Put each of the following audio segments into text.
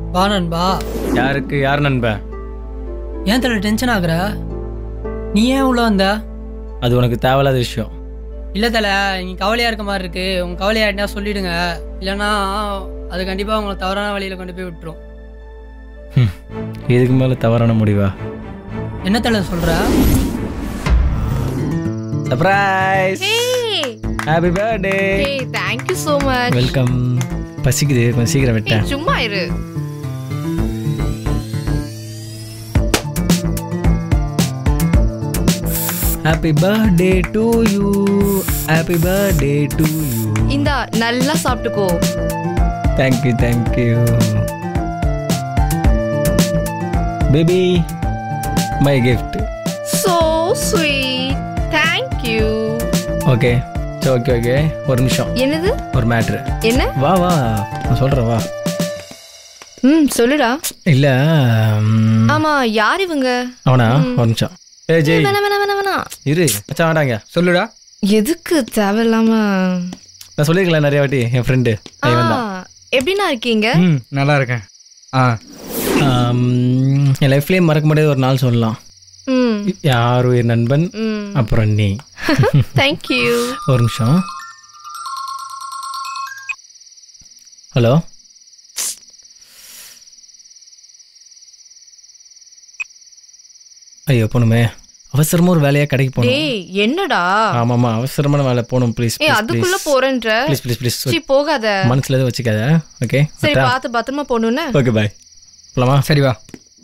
வா நண்பா யாருக்கு யார் நண்பன் ஏன் தலை டென்ஷன் ஆகுற நீ ஏன் உள்ள வந்த அது உனக்கு தேவையில்லாத விஷயம் இல்ல தலை நீ கவலையா இருக்க மாதிரி இருக்கு உங்க கவலையா இருந்தா சொல்லிடுங்க இல்லைன்னா அது கண்டிப்பா உங்களை தவறான வழியில கொண்டு போய் விட்டுரும் இதுக்கு மேலே தவறான முடிவா என்ன தலை சொல்ற surprise Hey, happy birthday hey, thank you so much. Welcome பசிக்குது கொஞ்சம் சீக்கிரம் Hey, விட்டேன் சும்மா இரு happy birthday to you happy birthday to you இந்தா நல்லா சாப்பிட்டுக்கோ thank you thank you baby my gift so sweet thank you okay சரி ஓகே ஓகே ஒரு நிமிஷம் என்னது ஒரு மேட்ரு என்ன வா வா நான் சொல்கிறேன் வா ம் சொல்லுடா இல்லை ஆமா யார் இவங்க அவனா ஒரு நிமிஷம் ஏ ஜெய் வேணாம் வேணாம் வேணாம் வேணாம் இரு மச்சான் வேண்டாங்க சொல்லுடா எதுக்கு தேவையில்லாம நான் சொல்லியிருக்கல நிறைய வாட்டி என் ஃப்ரெண்டு ஆ, எப்படிண்ணா இருக்கீங்க ம் நல்லா இருக்கேன் ஆ என் லைஃப்லேயே மறக்க முடியாத ஒரு நாள் சொல்லலாம் ம் யார் உயிர் நண்பன் ம் அப்புறம் நீ தேங்க் யூ ஒரு நிமிஷம் ஹலோ ஐயோ போணுமே அவசரமா ஒரு வேலையா கடைக்கு போகணும் டேய் என்னடா ஆமாமா அவசரமான வேலை போகணும் ப்ளீஸ் ஏய் அதுக்குள்ள போறேன்ற ப்ளீஸ் ப்ளீஸ் ப்ளீஸ் சீ போகாத மனசுல எதுவும் வச்சுக்காத ஓகே சரி பார்த்து பத்திரமா போகணும்னு ஓகே பாய் போலாமா சரி வா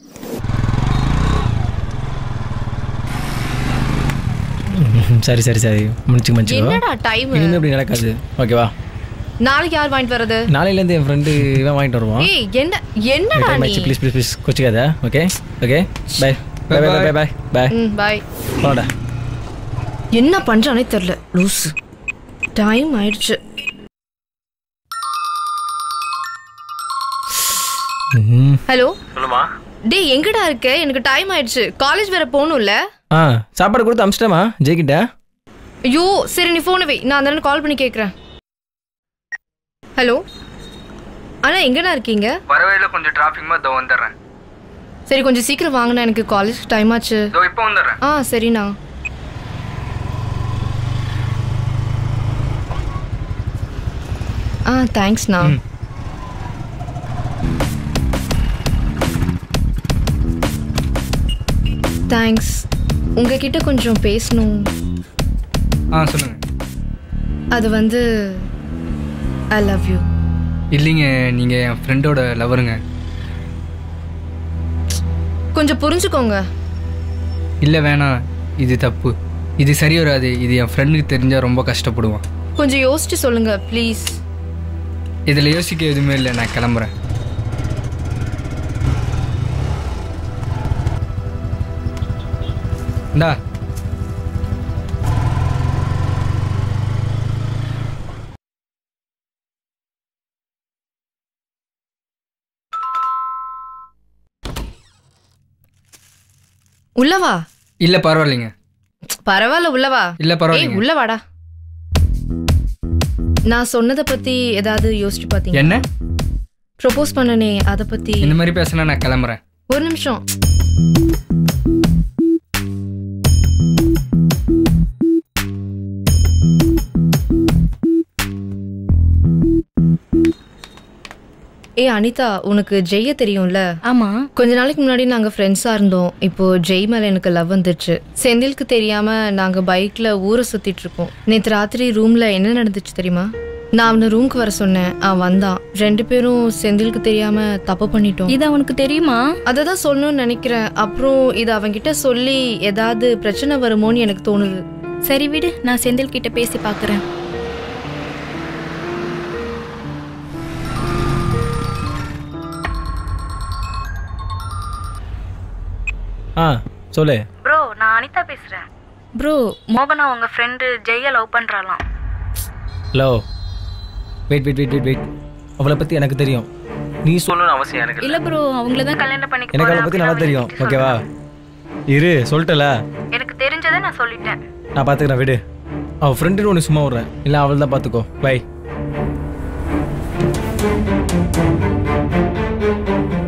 ம், சரி சரி சரி முடிச்சுக்க முடிச்சுக்கோ என்னடா டைம் இனிமே இப்படி நடக்காது ஓகேவா நாளைக்கு யார் வாங்கிட்டு வர்றது நாளையிலேருந்து என் ஃப்ரெண்டு இவன் வாங்கிட்டு வருவான் ஏய் என்ன என்னடா டைம் நீ ஆயிடுச்சு ப்ளீஸ் ப்ளீஸ் ப்ளீஸ் கொச்சிக்காத okay okay bye bye bye bye bye bye ம் பாய் போடா என்ன பண்றானே தெரியல லூஸ் டைம் ஆயிடுச்சு ம் ஹலோ சொல்லுமா டேய் எங்கடா இருக்க எனக்கு டைம் ஆயிடுச்சு காலேஜ் வேற போகணும்ல ஆ சாப்பாடு கொடுத்து அமிச்சிட்டேமா ஜெய்கிட்ட ஐயோ சரி நீ ஃபோனை வை நான் அந்த கால் பண்ணி கேட்குறேன் ஹலோ அண்ணா எங்கடா இருக்கீங்க வர வழியில் கொஞ்சம் டிராஃபிக்மா இதோ வந்துடுறேன் சரி கொஞ்சம் சீக்கிரம் வாங்கண்ணா எனக்கு காலேஜ் டைம் ஆச்சு இதோ இப்போ வந்துடுறேன் ஆ சரிண்ணா ஆ தேங்க்ஸ்ண்ணா ம். தேங்க்ஸ் உங்ககிட்ட கொஞ்சம் பேசணும் ஆ சொல்லுங்கள் அது வந்து ஐ லவ் யூ இல்லைங்க நீங்கள் என் ஃப்ரெண்டோட லவருங்க கொஞ்சம் புரிஞ்சுக்கோங்க இல்லை வேணாம் இது தப்பு இது சரி வராது இது என் ஃப்ரெண்டுக்கு தெரிஞ்சால் ரொம்ப கஷ்டப்படுவான் கொஞ்சம் யோசிச்சு சொல்லுங்க ப்ளீஸ் இதில் யோசிக்க எதுவுமே இல்லை நான் கிளம்புறேன் இந்தா உள்ளவா இல்லை பரவாயில்லைங்க பரவாயில்ல உள்ளவா இல்லை ஏய் பரவாயில்லைங்க உள்ள வாடா நான் சொன்னதை பத்தி ஏதாவது யோசிச்சு பாத்தீங்க என்ன ப்ரொபோஸ் பண்ணனே அதை பத்தி இந்த மாதிரி பேசினா நான் கிளம்புறேன் ஒரு நிமிஷம் ஏய் அனிதா உனக்கு ஜெய்ய தெரியும்ல ஆமா கொஞ்ச நாளைக்கு முன்னாடி நாங்க ஃப்ரெண்ட்ஸா இருந்தோம் இப்போ ஜெய் மேல எனக்கு லவ் வந்துருச்சு செந்திலுக்கு தெரியாம நாங்க பைக்ல ஊரை சுத்திட்டு இருக்கோம் நேத்து ராத்திரி ரூம்ல என்ன நடந்துச்சு தெரியுமா நான் அவனை ரூம்க்கு வர சொன்னேன் அவன் வந்தான் ரெண்டு பேரும் செந்திலுக்கு தெரியாம தப்பு பண்ணிட்டோம் இது அவனுக்கு தெரியுமா அதை தான் சொல்லணும்னு நினைக்கிறேன் அப்புறம் இது அவன்கிட்ட சொல்லி ஏதாவது பிரச்சனை வருமோன்னு எனக்கு தோணுது சரி விடு நான் செந்தில் கிட்ட பேசி பார்க்கறேன் ஆ சொல்லு ப்ரோ நான் அனிதா பேசுறேன் ப்ரோ மோகனா உங்க ஃப்ரெண்டு ஜெய்ய லவ் பண்றாளாம் hello wait wait wait wait wait அவளை பற்றி எனக்கு தெரியும் நீ சொல்லணும்னு அவசியம் எனக்கு இல்லை இல்ல ப்ரோ அவங்கள தான் கல்யாணம் பண்ணிக்க எனக்கு அவளை போறேன் பற்றி நல்லா அப்படின்னு தெரியும் அவன் ஓகேவா இரு சொல்லிட்டல எனக்கு தெரிஞ்சதை நான் சொல்லிட்டேன் நான் பார்த்துக்கிறேன் விடு அவள் ஃப்ரெண்டுன்னு ஒன்று சும்மா விட்றேன் இல்லை அவள் தான் பார்த்துக்கோ பை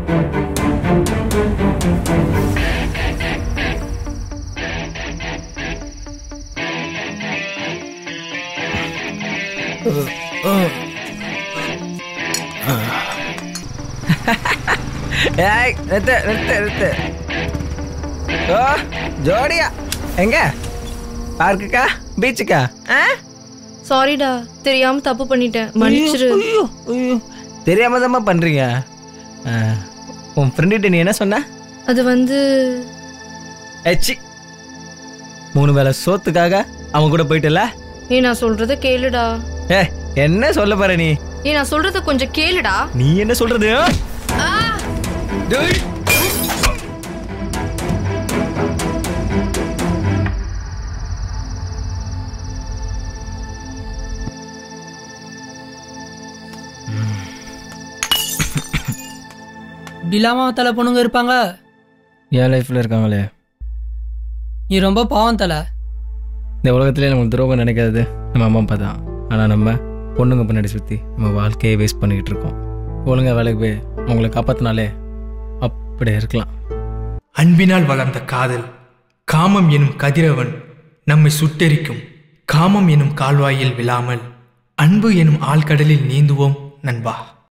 ஏய் நிறுத்து நிறுத்து நிறுத்து ஓ ஜோடியா எங்க பார்க்குக்கா பீச்சுக்கா ஆ சாரிடா தெரியாம தப்பு பண்ணிட்டேன் மன்னிச்சிரு ஐயோ ஐயோ தெரியாம தாம்மா பண்றீங்க ஆ, உன் ஃப்ரெண்டுகிட்ட நீ என்ன சொன்ன அது வந்து ஏச்சி மூணு வேளை சோத்துக்காக அவன் கூட போயிட்டல ஏ நான் சொல்றத கேளுடா ஏ என்ன சொல்ல போற நீ ஏ நான் சொல்றத கொஞ்சம் கேளுடா நீ என்ன சொல்றது ஆ? டேய். இப்படி இல்லாம தலை பொண்ணுங்க இருப்பாங்க என் லைஃப்ல இருக்காங்களே நீ ரொம்ப பாவம் தலை இந்த உலகத்திலே நமக்கு துரோகம் நினைக்காதது நம்ம அம்மா அப்பா தான் ஆனால் நம்ம பொண்ணுங்க பின்னாடி சுற்றி நம்ம வாழ்க்கையை வேஸ்ட் பண்ணிக்கிட்டு இருக்கோம் ஒழுங்கா வேலைக்கு போய் அவங்கள காப்பாற்றினாலே அப்படியே இருக்கலாம் அன்பினால் வளர்ந்த காதல் காமம் எனும் கதிரவன் நம்மை சுட்டெரிக்கும் காமம் எனும் கால்வாயில் விழாமல் அன்பு எனும் ஆழ்கடலில் நீந்துவோம் நண்பா